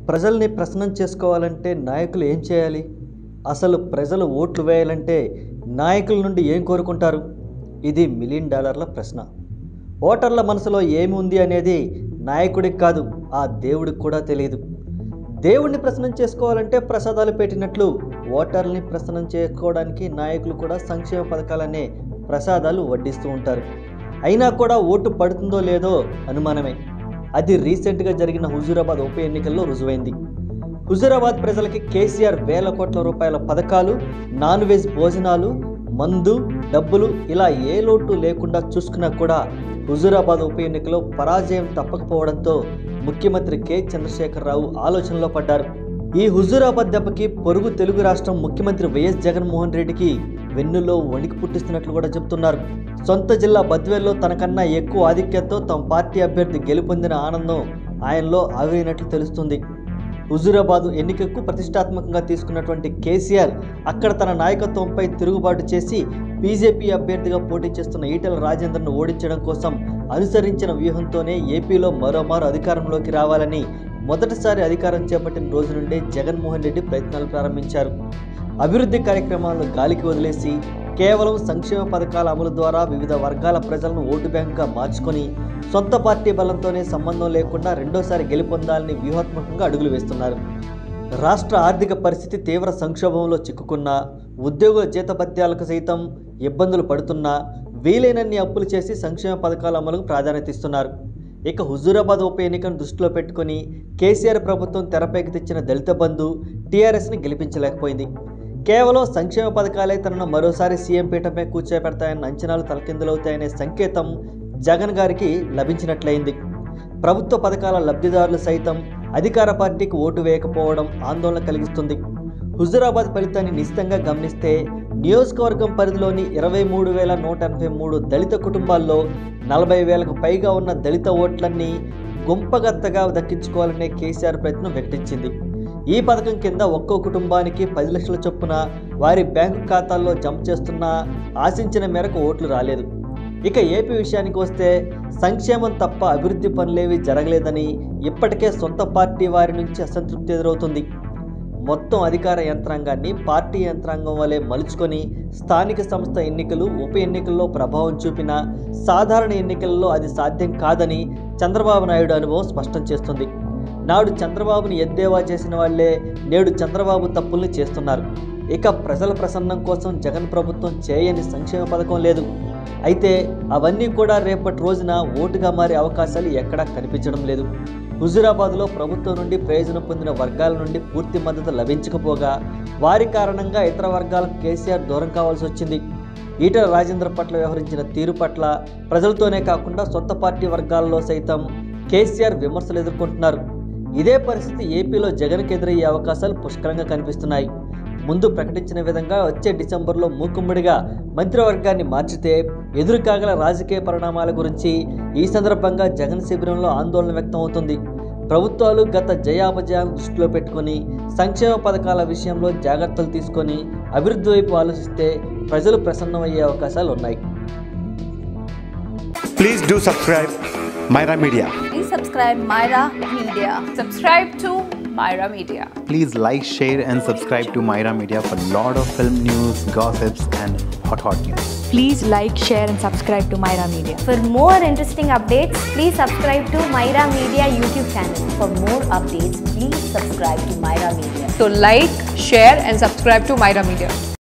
ప్రజల్ని ప్రసన్నం చేసుకోవాలంటే నాయకులు ఏం చేయాలి అసలు ప్రజలు ఓట్లు వేయాలంటే నాయకుల నుండి ఏం కోరుకుంటారు ఇది మిలియన్ డాలర్ల ప్రశ్న ఓటర్ల మనసులో ఏమి ఉంది అనేది నాయకుడికి కాదు ఆ దేవుడికి కూడా తెలియదు దేవుణ్ణి ప్రసన్నం చేసుకోవాలంటే ప్రసాదాలు పెట్టినట్లు ఓటర్లని ప్రసన్నం చేసుకోవడానికి నాయకులు కూడా సంక్షేమ పథకాలనే ప్రసాదాలు వడ్డిస్తూ ఉంటారు అయినా కూడా ఓటు పడుతుందో లేదో అనుమానమే అది రీసెంట్గా జరిగిన హుజూరాబాద్ ఉప ఎన్నికల్లో రుజువైంది హుజూరాబాద్ ప్రజలకి కేసీఆర్ వేల కోట్ల రూపాయల పథకాలు నాన్ వెజ్ భోజనాలు మందు డబ్బులు ఇలా ఏ లోటు లేకుండా చూసుకున్నా కూడా హుజూరాబాద్ ఉప ఎన్నికలో పరాజయం తప్పకపోవడంతో ముఖ్యమంత్రి కె చంద్రశేఖరరావు ఆలోచనలో పడ్డారు ఈ హుజూరాబాద్ దెబ్బకి పొరుగు తెలుగు రాష్ట్రం ముఖ్యమంత్రి వైఎస్ జగన్మోహన్ రెడ్డికి వెన్నులో వణికి పుట్టిస్తున్నట్లు కూడా చెబుతున్నారు సొంత జిల్లా బద్వేల్లో తనకన్నా ఎక్కువ ఆధిక్యతతో తమ పార్టీ అభ్యర్థి గెలుపొందిన ఆనందం ఆయనలో ఆవిరినట్లు తెలుస్తుంది హుజూరాబాద్ ఎన్నికకు ప్రతిష్టాత్మకంగా తీసుకున్నటువంటి కేసీఆర్ అక్కడ తన నాయకత్వంపై తిరుగుబాటు చేసి బీజేపీ అభ్యర్థిగా పోటీ చేస్తున్న ఈటెల రాజేందర్ను ఓడించడం కోసం అనుసరించిన వ్యూహంతోనే ఏపీలో మరోమారు అధికారంలోకి రావాలని మొదటిసారి అధికారం చేపట్టిన రోజు నుండే జగన్మోహన్ రెడ్డి ప్రయత్నాలు ప్రారంభించారు అభివృద్ధి కార్యక్రమాలను గాలికి వదిలేసి కేవలం సంక్షేమ పథకాల అమలు ద్వారా వివిధ వర్గాల ప్రజలను ఓటు బ్యాంకుగా మార్చుకొని సొంత పార్టీ బలంతోనే సంబంధం లేకుండా రెండోసారి గెలుపొందాలని వ్యూహాత్మకంగా అడుగులు వేస్తున్నారు రాష్ట్ర ఆర్థిక పరిస్థితి తీవ్ర సంక్షోభంలో చిక్కుకున్నా ఉద్యోగుల జీతభత్యాలకు సైతం ఇబ్బందులు పడుతున్నా వీలైనన్ని అప్పులు చేసి సంక్షేమ పథకాల అమలుకు ప్రాధాన్యత ఇస్తున్నారు ఇక హుజూరాబాద్ ఉప ఎన్నికను దృష్టిలో పెట్టుకుని కేసీఆర్ ప్రభుత్వం తెరపైకి తెచ్చిన దళిత బంధు టీఆర్ఎస్ని గెలిపించలేకపోయింది కేవలం సంక్షేమ పథకాలే తనను మరోసారి సీఎం పీఠంపై కూర్చోబెడతాయన్న అంచనాలు తలకిందులవుతాయనే సంకేతం జగన్ గారికి లభించినట్లయింది ప్రభుత్వ పథకాల లబ్ధిదారులు సైతం అధికార పార్టీకి ఓటు వేయకపోవడం ఆందోళన కలిగిస్తుంది హుజురాబాద్ ఫలితాన్ని నిశ్చితంగా గమనిస్తే నియోజకవర్గం పరిధిలోని ఇరవై మూడు వేల నూట ఎనభై మూడు దళిత కుటుంబాల్లో నలభై వేలకు పైగా ఉన్న దళిత ఓట్లన్నీ గుంపగత్తగా దక్కించుకోవాలనే కేసీఆర్ ప్రయత్నం వ్యక్తించింది ఈ పథకం కింద ఒక్కో కుటుంబానికి పది లక్షల చొప్పున వారి బ్యాంకు ఖాతాల్లో జమ చేస్తున్నా ఆశించిన మేరకు ఓట్లు రాలేదు ఇక ఏపీ విషయానికి వస్తే సంక్షేమం తప్ప అభివృద్ధి పనులేవి జరగలేదని ఇప్పటికే సొంత పార్టీ వారి నుంచి అసంతృప్తి ఎదురవుతుంది మొత్తం అధికార యంత్రాంగాన్ని పార్టీ యంత్రాంగం వలె మలుచుకొని స్థానిక సంస్థ ఎన్నికలు ఉప ఎన్నికల్లో ప్రభావం చూపిన సాధారణ ఎన్నికల్లో అది సాధ్యం కాదని చంద్రబాబు నాయుడు అనుభవం స్పష్టం చేస్తుంది నాడు చంద్రబాబుని ఎద్దేవా చేసిన వాళ్లే నేడు చంద్రబాబు తప్పుల్ని చేస్తున్నారు ఇక ప్రజల ప్రసన్నం కోసం జగన్ ప్రభుత్వం చేయని సంక్షేమ పథకం లేదు అయితే అవన్నీ కూడా రేపటి రోజున ఓటుగా మారే అవకాశాలు ఎక్కడా కనిపించడం లేదు హుజూరాబాద్లో ప్రభుత్వం నుండి ప్రయోజనం పొందిన వర్గాల నుండి పూర్తి మద్దతు లభించకపోగా వారి కారణంగా ఇతర వర్గాలకు కేసీఆర్ దూరం కావాల్సి వచ్చింది ఈటల రాజేంద్ర పట్ల వ్యవహరించిన తీరు పట్ల ప్రజలతోనే కాకుండా సొంత పార్టీ వర్గాల్లో సైతం కేసీఆర్ విమర్శలు ఎదుర్కొంటున్నారు ఇదే పరిస్థితి ఏపీలో జగన్కి ఎదురయ్యే అవకాశాలు పుష్కలంగా కనిపిస్తున్నాయి ముందు ప్రకటించిన విధంగా వచ్చే డిసెంబర్లో మూకుమ్మడిగా మంత్రివర్గాన్ని మార్చితే ఎదురు కాగల రాజకీయ పరిణామాల గురించి ఈ సందర్భంగా జగన్ శిబిరంలో ఆందోళన వ్యక్తం అవుతుంది ప్రభుత్వాలు గత జయాపజయాలను దృష్టిలో పెట్టుకొని సంక్షేమ పథకాల విషయంలో జాగ్రత్తలు తీసుకొని అభివృద్ధి వైపు ఆలోచిస్తే ప్రజలు ప్రసన్నమయ్యే అవకాశాలు ఉన్నాయి Please do subscribe Myra Media. Please subscribe Myra Media. Subscribe to Myra Media. Please like, share, and subscribe to Myra Media for lot of film news, gossips, and hot hot news. Please like, share, and subscribe to Myra Media. For more interesting updates, please subscribe to Myra Media YouTube channel. For more updates, please subscribe to Myra Media. So like, share and subscribe to Myra Media.